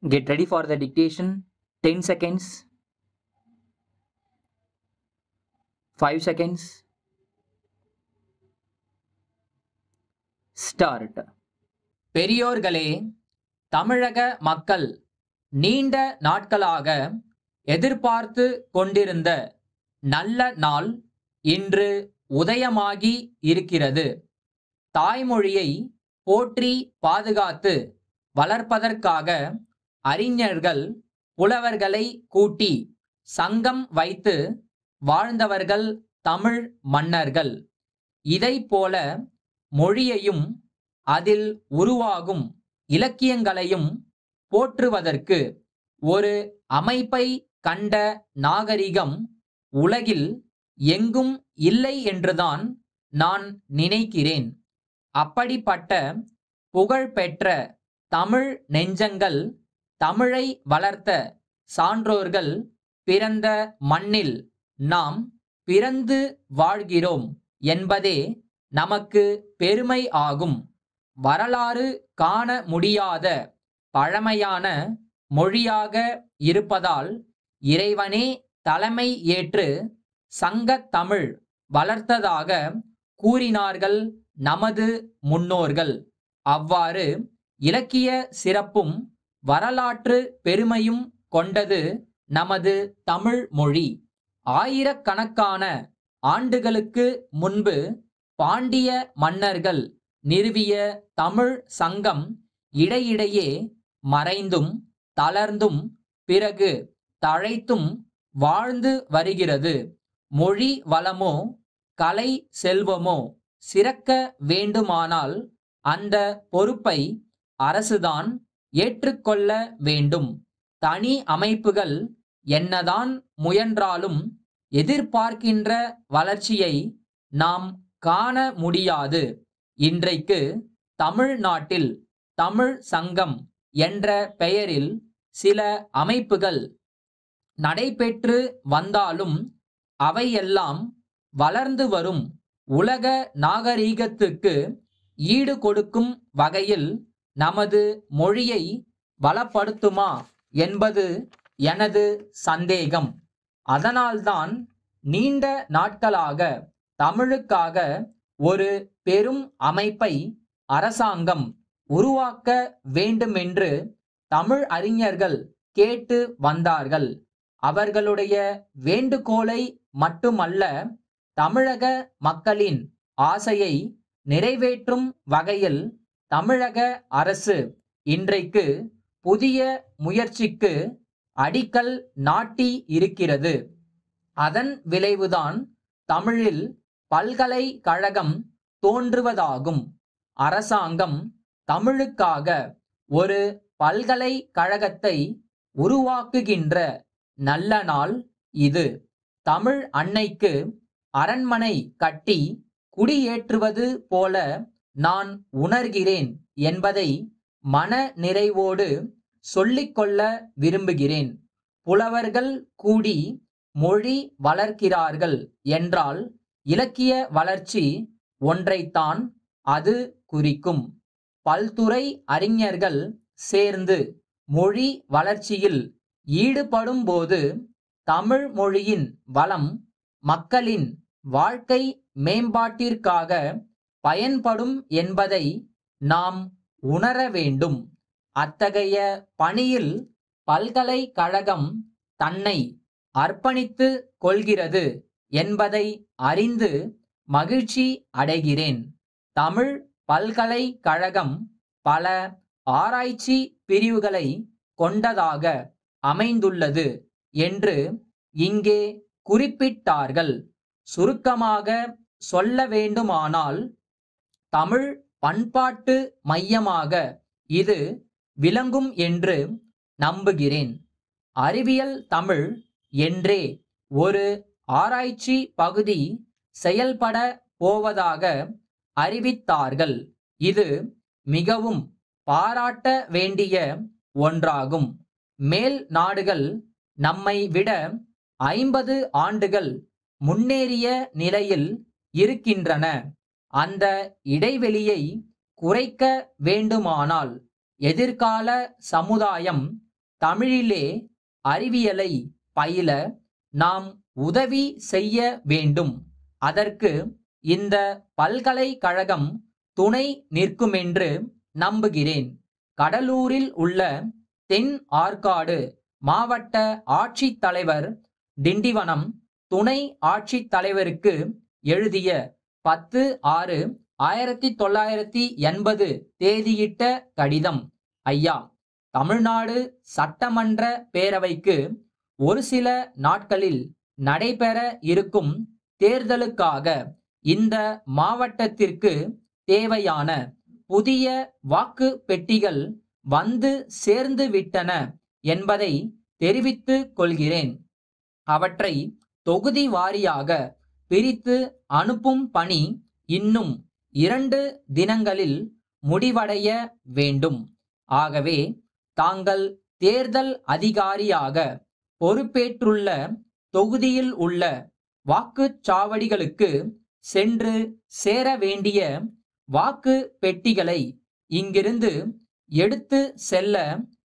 Get ready for the dictation. 10 seconds. 5 seconds. Start. பெரியோர்களே தமிழக மக்கள் நீண்ட நாட்களாக எதிர்பார்த்து கொண்டிருந்த நல்ல நாள் இன்று உதயமாகி இருக்கிறது தாய்மொழியை போற்றி பாதுகாத்து வளர்ப்பதற்காக அறிஞர்கள் புலவர்களை கூட்டி சங்கம் வைத்து வாழ்ந்தவர்கள் தமிழ் மன்னர்கள் இதைப்போல மொழியையும் அதில் உருவாகும் இலக்கியங்களையும் போற்றுவதற்கு ஒரு அமைப்பை கண்ட நாகரிகம் உலகில் எங்கும் இல்லை என்றுதான் நான் நினைக்கிறேன் அப்படிப்பட்ட புகழ்பெற்ற தமிழ் நெஞ்சங்கள் தமிழை வளர்த்த சான்றோர்கள் பிறந்த மண்ணில் நாம் பிறந்து வாழ்கிறோம் என்பதே நமக்கு பெருமை ஆகும் வரலாறு காண முடியாத பழமையான மொழியாக இருப்பதால் இறைவனே தலைமை ஏற்று சங்கத் தமிழ் வளர்த்ததாக கூறினார்கள் நமது முன்னோர்கள் அவ்வாறு இலக்கிய சிறப்பும் வரலாற்று பெருமையும் கொண்டது நமது தமிழ் மொழி ஆயிரக்கணக்கான ஆண்டுகளுக்கு முன்பு பாண்டிய மன்னர்கள் நிறுவிய தமிழ் சங்கம் இடையிடையே மறைந்தும் தளர்ந்தும் பிறகு தழைத்தும் வாழ்ந்து வருகிறது மொழி வளமோ கலை செல்வமோ சிறக்க வேண்டுமானால் அந்த பொறுப்பை அரசுதான் ஏற்றுக்கொள்ள வேண்டும் தனி அமைப்புகள் என்னதான் முயன்றாலும் எதிர்பார்க்கின்ற வளர்ச்சியை நாம் காண முடியாது இன்றைக்கு தமிழ்நாட்டில் தமிழ் சங்கம் என்ற பெயரில் சில அமைப்புகள் நடைபெற்று வந்தாலும் அவையெல்லாம் வளர்ந்து வரும் உலக நாகரீகத்துக்கு ஈடு கொடுக்கும் வகையில் நமது மொழியை வளப்படுத்துமா என்பது எனது சந்தேகம் அதனால்தான் நீண்ட நாட்களாக தமிழுக்காக ஒரு பெரும் அமைப்பை அரசாங்கம் உருவாக்க வேண்டுமென்று தமிழ் அறிஞர்கள் கேட்டு வந்தார்கள் அவர்களுடைய வேண்டுகோளை மட்டுமல்ல தமிழக மக்களின் ஆசையை நிறைவேற்றும் வகையில் தமிழக அரசு இன்றைக்கு புதிய முயற்சிக்கு அடிக்கல் நாட்டி இருக்கிறது அதன் விளைவுதான் தமிழில் பல்கலைக்கழகம் தோன்றுவதாகும் அரசாங்கம் தமிழுக்காக ஒரு பல்கலைக்கழகத்தை உருவாக்குகின்ற நல்ல நாள் இது தமிழ் அன்னைக்கு அரண்மனை கட்டி குடியேற்றுவது போல நான் உணர்கிறேன் என்பதை மன நிறைவோடு சொல்லிக்கொள்ள விரும்புகிறேன் புலவர்கள் கூடி மொழி வளர்க்கிறார்கள் என்றால் இலக்கிய வளர்ச்சி ஒன்றைத்தான் அது குறிக்கும் பல்துறை அறிஞர்கள் சேர்ந்து மொழி வளர்ச்சியில் ஈடுபடும்போது தமிழ் மொழியின் வளம் மக்களின் வாழ்க்கை மேம்பாட்டிற்காக பயன்படும் என்பதை நாம் உணர வேண்டும் அத்தகைய பணியில் பல்கலைக்கழகம் தன்னை அர்ப்பணித்து கொள்கிறது என்பதை அறிந்து மகிழ்ச்சி அடைகிறேன் தமிழ் பல்கலைக்கழகம் பல ஆராய்ச்சி பிரிவுகளை கொண்டதாக அமைந்துள்ளது என்று இங்கே குறிப்பிட்டார்கள் சுருக்கமாக சொல்ல வேண்டுமானால் தமிழ் பண்பாட்டு மையமாக இது விளங்கும் என்று நம்புகிறேன் அறிவியல் தமிழ் என்றே ஒரு ஆராய்ச்சி பகுதி செயல்பட போவதாக அறிவித்தார்கள் இது மிகவும் பாராட்ட வேண்டிய ஒன்றாகும் மேல் நாடுகள் நம்மை விட ஐம்பது ஆண்டுகள் முன்னேறிய நிலையில் இருக்கின்றன அந்த இடைவெளியை குறைக்க வேண்டுமானால் எதிர்கால சமுதாயம் தமிழிலே அறிவியலை பயில நாம் உதவி செய்ய வேண்டும் அதற்கு இந்த பல்கலைக்கழகம் துணை நிற்குமென்று நம்புகிறேன் கடலூரில் உள்ள தென் ஆற்காடு மாவட்ட ஆட்சித்தலைவர் திண்டிவனம் துணை ஆட்சித்தலைவருக்கு எழுதிய பத்து ஆறு ஆயிரத்தி தொள்ளாயிரத்தி எண்பது தேதியிட்ட கடிதம் ஐயா தமிழ்நாடு சட்டமன்ற பேரவைக்கு ஒரு சில நாட்களில் நடைபெற இருக்கும் தேர்தலுக்காக இந்த மாவட்டத்திற்கு தேவையான புதிய வாக்கு பெட்டிகள் வந்து சேர்ந்து விட்டன என்பதை தெரிவித்துக் கொள்கிறேன் அவற்றை தொகுதி வாரியாக பிரித்து அனுப்பும் பணி இன்னும் இரண்டு தினங்களில் முடிவடைய வேண்டும் ஆகவே தாங்கள் தேர்தல் அதிகாரியாக பொறுப்பேற்றுள்ள தொகுதியில் உள்ள வாக்குச்சாவடிகளுக்கு சென்று சேர வேண்டிய வாக்கு பெட்டிகளை இங்கிருந்து எடுத்து செல்ல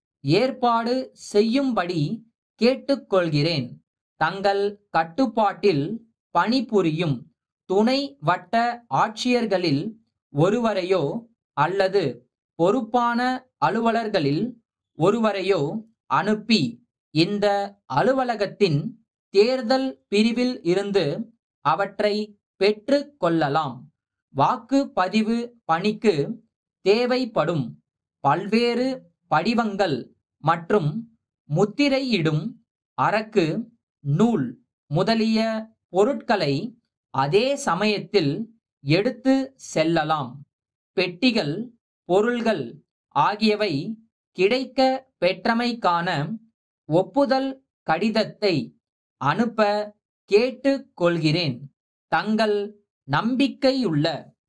ஏற்பாடு செய்யும்படி கேட்டுக்கொள்கிறேன் தங்கள் கட்டுப்பாட்டில் பணிபுரியும் துணை வட்ட ஆட்சியர்களில் ஒருவரையோ அல்லது பொறுப்பான அலுவலர்களில் ஒருவரையோ அனுப்பி இந்த அலுவலகத்தின் தேர்தல் பிரிவில் இருந்து அவற்றை பெற்று கொள்ளலாம் வாக்குப்பதிவு பணிக்கு தேவைப்படும் பல்வேறு படிவங்கள் மற்றும் முத்திரையிடும் அரக்கு நூல் முதலிய பொருட்களை அதே சமயத்தில் எடுத்து செல்லலாம் பெட்டிகள் பொருள்கள் ஆகியவை கிடைக்க பெற்றமைக்கான ஒப்புதல் கடிதத்தை அனுப்ப கேட்டுக்கொள்கிறேன் தங்கள் நம்பிக்கையுள்ள